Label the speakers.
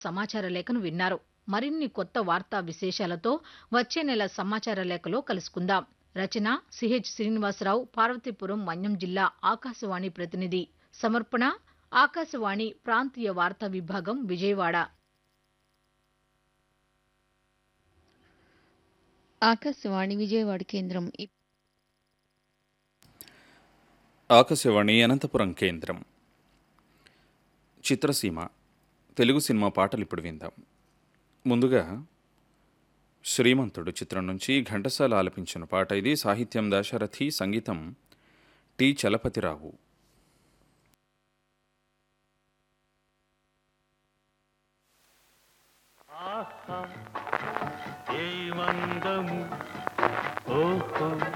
Speaker 1: సమాచార లేఖను విన్నారు మరిన్ని కొత్త వార్తా విశేషాలతో వచ్చే నెల సమాచార లేఖలో కలుసుకుందాం రచన సిహెచ్ శ్రీనివాసరావు పార్వతీపురం మన్యం జిల్లా ఆకాశవాణి ప్రతినిధి సమర్పణ ఆకాశవాణి ప్రాంతీయ వార్తా విభాగం విజయవాడ
Speaker 2: ఆకాశవాణి విజయవాడ కేంద్రం ఇప్-
Speaker 3: ఆకాశవాణి అనంతపురం కేంద్రం చిత్రసీమ తెలుగు సినిమా పాటలు ఇప్పుడు విందాం ముందుగా శ్రీమంతుడు చిత్రం నుంచి ఘంటసాల ఆలపించిన పాట ఇది సాహిత్యం దాశరథి సంగీతం టి చలపతిరావు
Speaker 4: ఆహా ఏ మందము ఓహో